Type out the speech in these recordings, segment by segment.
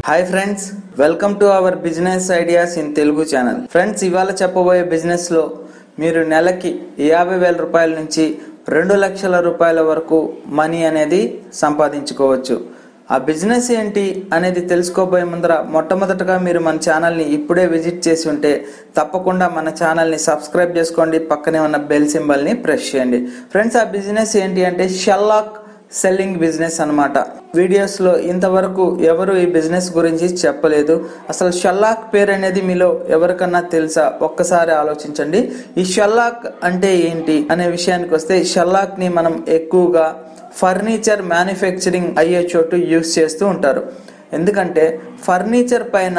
hi friends welcome to our business ideas in Telugu channel friends ఇవాళ చెప్పబోయే business లో మీరు నెలకి యాభై వేల రూపాయల నుంచి రెండు లక్షల రూపాయల వరకు మనీ అనేది సంపాదించుకోవచ్చు ఆ బిజినెస్ ఏంటి అనేది తెలుసుకోబోయే ముందర మొట్టమొదటగా మీరు మన ఛానల్ని ఇప్పుడే విజిట్ చేసి ఉంటే తప్పకుండా మన ఛానల్ని సబ్స్క్రైబ్ చేసుకోండి పక్కనే ఉన్న బెల్ సింబల్ని ప్రెస్ చేయండి ఫ్రెండ్స్ ఆ బిజినెస్ ఏంటి అంటే షెల్లాక్ సెల్లింగ్ బిజినెస్ అన్నమాట వీడియోస్లో ఇంతవరకు ఎవరు ఈ బిజినెస్ గురించి చెప్పలేదు అసలు షల్లాక్ పేరు అనేది మీలో ఎవరికన్నా తెలుసా ఒక్కసారి ఆలోచించండి ఈ షల్లాక్ అంటే ఏంటి అనే విషయానికి వస్తే షల్లాక్ ని మనం ఎక్కువగా ఫర్నిచర్ మ్యానుఫ్యాక్చరింగ్ అయ్యే చోటు యూస్ చేస్తూ ఉంటారు ఎందుకంటే ఫర్నిచర్ పైన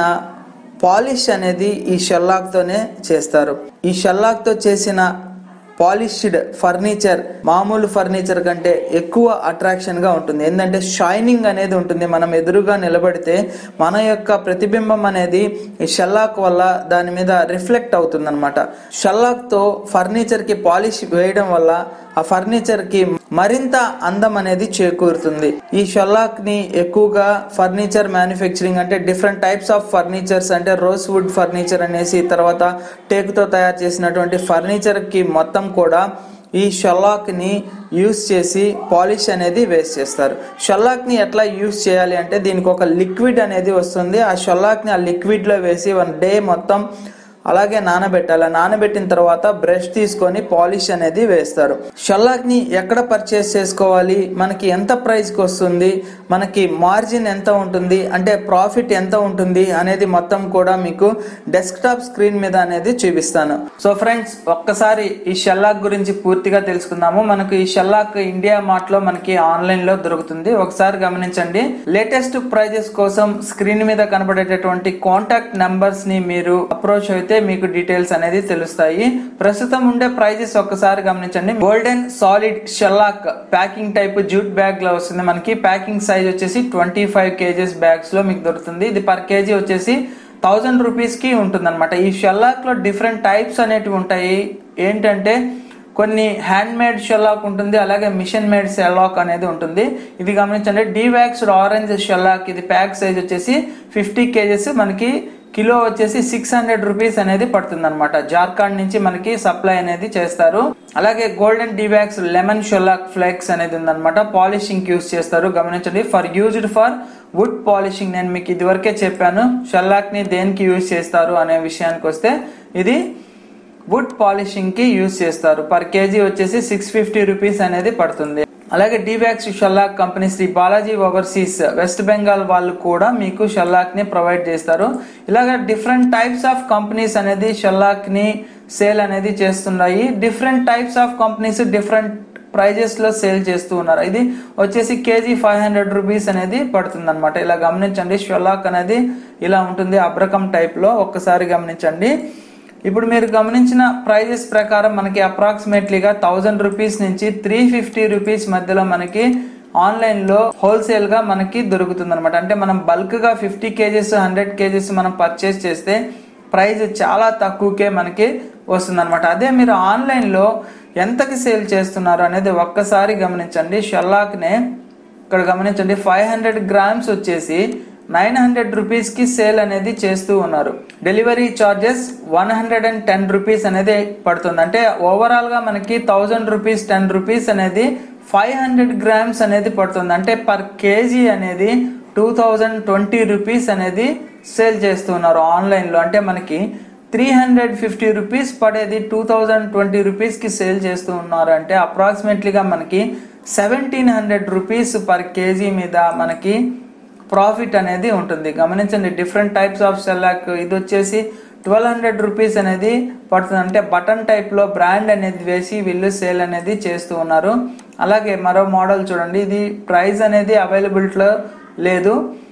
పాలిష్ అనేది ఈ షెల్లాక్తోనే చేస్తారు ఈ షెల్లాక్తో చేసిన పాలిష్డ్ ఫర్నిచర్ మామూలు ఫర్నిచర్ కంటే ఎక్కువ అట్రాక్షన్ గా ఉంటుంది ఏంటంటే షైనింగ్ అనేది ఉంటుంది మనం ఎదురుగా నిలబడితే మన యొక్క ప్రతిబింబం అనేది ఈ షెల్లాక్ వల్ల దాని మీద రిఫ్లెక్ట్ అవుతుంది అనమాట షెల్లాక్ తో ఫర్నిచర్ కి పాలిష్ వేయడం వల్ల ఆ ఫర్నిచర్ కి మరింత అందం అనేది చేకూరుతుంది ఈ షెల్లాక్ ని ఎక్కువగా ఫర్నిచర్ మ్యానుఫ్యాక్చరింగ్ అంటే డిఫరెంట్ టైప్స్ ఆఫ్ ఫర్నిచర్స్ అంటే రోజ్ వుడ్ ఫర్నిచర్ అనేసి తర్వాత టేకుతో తయారు చేసినటువంటి ఫర్నిచర్ కి మొత్తం కూడా ఈ షెల్లాక్ ని యూస్ చేసి పాలిష్ అనేది వేస్ట్ చేస్తారు షెల్లాక్ ని ఎట్లా యూస్ చేయాలి అంటే దీనికి ఒక లిక్విడ్ అనేది వస్తుంది ఆ షెల్లాక్ ని ఆ లిక్విడ్ లో వేసి వన్ డే మొత్తం అలాగే నానబెట్టాలి నానబెట్టిన తర్వాత బ్రష్ తీసుకొని పాలిష్ అనేది వేస్తారు షల్లాక్ ని ఎక్కడ పర్చేస్ చేసుకోవాలి మనకి ఎంత ప్రైస్ కి వస్తుంది మనకి మార్జిన్ ఎంత ఉంటుంది అంటే ప్రాఫిట్ ఎంత ఉంటుంది అనేది మొత్తం కూడా మీకు డెస్క్టాప్ స్క్రీన్ మీద అనేది చూపిస్తాను సో ఫ్రెండ్స్ ఒక్కసారి ఈ షెల్లాక్ గురించి పూర్తిగా తెలుసుకుందాము మనకు ఈ షెల్లాక్ ఇండియా మార్ట్ లో మనకి ఆన్లైన్ లో దొరుకుతుంది ఒకసారి గమనించండి లేటెస్ట్ ప్రైజెస్ కోసం స్క్రీన్ మీద కనబడేటటువంటి కాంటాక్ట్ నంబర్స్ ని మీరు అప్రోచ్ అయితే మీకు డీటెయిల్స్ అనేది తెలుస్తాయి ప్రస్తుతం ఉండే ప్రైజెస్ ఒక్కసారి గమనించండి golden solid shellac packing type jute bag లో వస్తుంది మనకి ప్యాకింగ్ సైజ్ వచ్చేసి ట్వంటీ ఫైవ్ కేజెస్ బ్యాగ్స్ లో మీకు దొరుకుతుంది ఇది పర్ కేజీ వచ్చేసి థౌజండ్ రూపీస్ కి ఉంటుంది అనమాట ఈ షెల్లాక్ లో డిఫరెంట్ టైప్స్ అనేటివి ఉంటాయి ఏంటంటే కొన్ని హ్యాండ్ మేడ్ షెల్లాక్ ఉంటుంది అలాగే మిషన్ మేడ్ షెల్లాక్ అనేది ఉంటుంది ఇది గమనించండి డీవాక్స్డ్ ఆరెంజ్ షెల్లాక్ ఇది ప్యాక్ సైజ్ వచ్చేసి ఫిఫ్టీ కేజెస్ మనకి కిలో వచ్చేసి సిక్స్ హండ్రెడ్ రూపీస్ అనేది పడుతుంది అనమాట జార్ఖండ్ నుంచి మనకి సప్లై అనేది చేస్తారు అలాగే golden dewax lemon shellac flakes అనేది ఉందన్నమాట పాలిషింగ్ యూస్ చేస్తారు గమనించండి for used for wood polishing నేను మీకు ఇదివరకే చెప్పాను షెల్లాక్ ని దేనికి యూజ్ చేస్తారు అనే విషయానికి వస్తే ఇది వుడ్ పాలిషింగ్ కి యూజ్ చేస్తారు పర్ కేజీ వచ్చేసి సిక్స్ ఫిఫ్టీ రూపీస్ అనేది పడుతుంది అలాగే dewax shellac company Shri Balaji overseas West Bengal వాళ్ళు కూడా మీకు షల్లాక్ ని ప్రొవైడ్ చేస్తారు ఇలాగ డిఫరెంట్ టైప్స్ ఆఫ్ కంపెనీస్ అనేది షల్లాక్ ని సేల్ అనేది చేస్తున్నాయి different types of companies different prices లో సేల్ చేస్తూ ఉన్నారు ఇది వచ్చేసి కేజీ ఫైవ్ హండ్రెడ్ రూపీస్ అనేది పడుతుంది అనమాట ఇలా గమనించండి షొలాక్ అనేది ఇలా ఉంటుంది అబ్రకం టైప్ లో ఒక్కసారి గమనించండి ఇప్పుడు మీరు గమనించిన ప్రైజెస్ ప్రకారం మనకి అప్రాక్సిమేట్లీగా థౌజండ్ రూపీస్ నుంచి త్రీ ఫిఫ్టీ రూపీస్ మధ్యలో మనకి ఆన్లైన్ లో హోల్సేల్ గా మనకి దొరుకుతుంది అనమాట అంటే మనం బల్క్ గా ఫిఫ్టీ కేజెస్ హండ్రెడ్ కేజెస్ మనం పర్చేస్ చేస్తే ప్రైస్ చాలా తక్కువకే మనకి వస్తుంది అనమాట అదే మీరు ఆన్లైన్ లో ఎంతకి సేల్ చేస్తున్నారు అనేది ఒక్కసారి గమనించండి షల్లాక్నే ఇక్కడ గమనించండి ఫైవ్ హండ్రెడ్ గ్రామ్స్ వచ్చేసి నైన్ హండ్రెడ్ రూపీస్ కి సేల్ అనేది చేస్తూ ఉన్నారు delivery charges one hundred and ten rupees అనేది పడుతుంది అంటే ఓవరాల్ గా మనకి థౌజండ్ రూపీస్ టెన్ రూపీస్ అనేది ఫైవ్ హండ్రెడ్ గ్రామ్స్ అనేది పడుతుంది అంటే పర్ కేజీ అనేది టూ థౌజండ్ ట్వంటీ రూపీస్ అనేది సేల్ చేస్తున్నారు ఆన్లైన్లో అంటే మనకి త్రీ హండ్రెడ్ ఫిఫ్టీ రూపీస్ పడేది టూ థౌజండ్ ట్వంటీ రూపీస్కి సేల్ చేస్తూ ఉన్నారు అంటే అప్రాక్సిమేట్లీగా మనకి seventeen hundred rupees per kg మీద మనకి ప్రాఫిట్ అనేది ఉంటుంది గమనించండి డిఫరెంట్ టైప్స్ ఆఫ్ సెల్లాక్ ఇది వచ్చేసి ట్వెల్వ్ హండ్రెడ్ రూపీస్ అనేది పడుతుంది అంటే బటన్ టైప్లో బ్రాండ్ అనేది వేసి వీళ్ళు సేల్ అనేది చేస్తూ ఉన్నారు అలాగే మరో మోడల్ చూడండి ఇది ప్రైస్ అనేది అవైలబిలిటీలో లేదు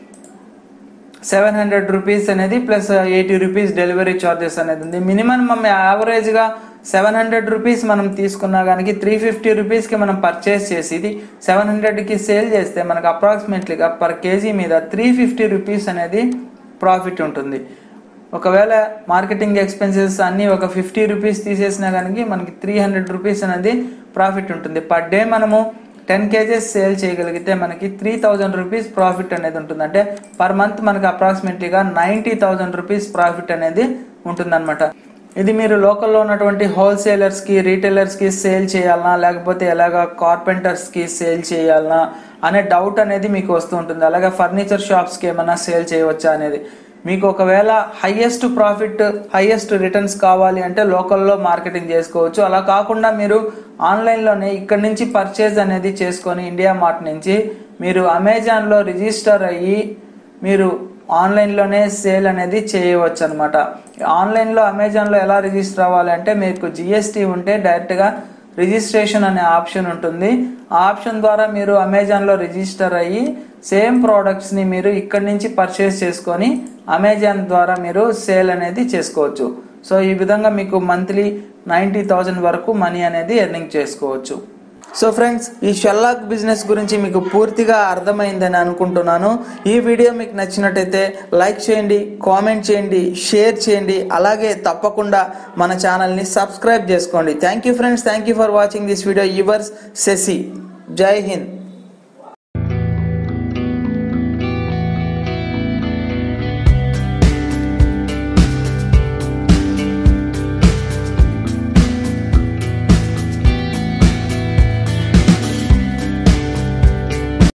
సెవెన్ హండ్రెడ్ రూపీస్ అనేది plus eighty rupees delivery charges అనేది ఉంది మినిమం మనం యావరేజ్గా సెవెన్ హండ్రెడ్ రూపీస్ మనం తీసుకున్నా కానీ త్రీ ఫిఫ్టీ రూపీస్కి మనం పర్చేస్ చేసి ఇది సెవెన్ హండ్రెడ్కి సేల్ చేస్తే మనకు అప్రాక్సిమేట్లీగా పర్ కేజీ మీద త్రీ ఫిఫ్టీ రూపీస్ అనేది ప్రాఫిట్ ఉంటుంది ఒకవేళ మార్కెటింగ్ ఎక్స్పెన్సెస్ అన్నీ ఒక ఫిఫ్టీ రూపీస్ తీసేసినా కానీ మనకి త్రీ హండ్రెడ్ రూపీస్ అనేది ప్రాఫిట్ ఉంటుంది పర్ డే మనము టెన్ కేజెస్ సేల్ చేయగలిగితే మనకి త్రీ థౌజండ్ రూపీస్ ప్రాఫిట్ అనేది ఉంటుంది అంటే పర్ మంత్ మనకి అప్రాక్సిమేట్లీగా నైంటీ థౌజండ్ రూపీస్ ప్రాఫిట్ అనేది ఉంటుందన్నమాట ఇది మీరు లోకల్లో ఉన్నటువంటి హోల్సేలర్స్కి రీటైలర్స్కి సేల్ చేయాలనా లేకపోతే ఎలాగ కార్పెంటర్స్కి సేల్ చేయాలనా అనే డౌట్ అనేది మీకు వస్తూ ఉంటుంది అలాగే ఫర్నిచర్ షాప్స్కి ఏమైనా సేల్ చేయవచ్చా అనేది మీకు ఒకవేళ హయ్యెస్ట్ ప్రాఫిట్ హయ్యెస్ట్ రిటర్న్స్ కావాలి అంటే లోకల్లో మార్కెటింగ్ చేసుకోవచ్చు అలా కాకుండా మీరు ఆన్లైన్లోనే ఇక్కడ నుంచి పర్చేజ్ అనేది చేసుకొని ఇండియా మార్ట్ నుంచి మీరు అమెజాన్లో రిజిస్టర్ అయ్యి మీరు ఆన్లైన్లోనే సేల్ అనేది చేయవచ్చు అనమాట ఆన్లైన్లో అమెజాన్లో ఎలా రిజిస్టర్ అవ్వాలి అంటే మీకు జిఎస్టీ ఉంటే డైరెక్ట్గా రిజిస్ట్రేషన్ అనే ఆప్షన్ ఉంటుంది ఆ ఆప్షన్ ద్వారా మీరు అమెజాన్లో రిజిస్టర్ అయ్యి సేమ్ ప్రోడక్ట్స్ని మీరు ఇక్కడి నుంచి పర్చేస్ చేసుకొని అమెజాన్ ద్వారా మీరు సేల్ అనేది చేసుకోవచ్చు సో ఈ విధంగా మీకు మంత్లీ నైంటీ థౌజండ్ వరకు మనీ అనేది ఎర్నింగ్ చేసుకోవచ్చు సో ఫ్రెండ్స్ ఈ షెల్లాక్ బిజినెస్ గురించి మీకు పూర్తిగా అర్థమైందని అనుకుంటున్నాను ఈ వీడియో మీకు నచ్చినట్టయితే లైక్ చేయండి కామెంట్ చేయండి షేర్ చేయండి అలాగే తప్పకుండా మన ఛానల్ని సబ్స్క్రైబ్ చేసుకోండి thank you friends thank you for watching this video yours Sashi జై హింద్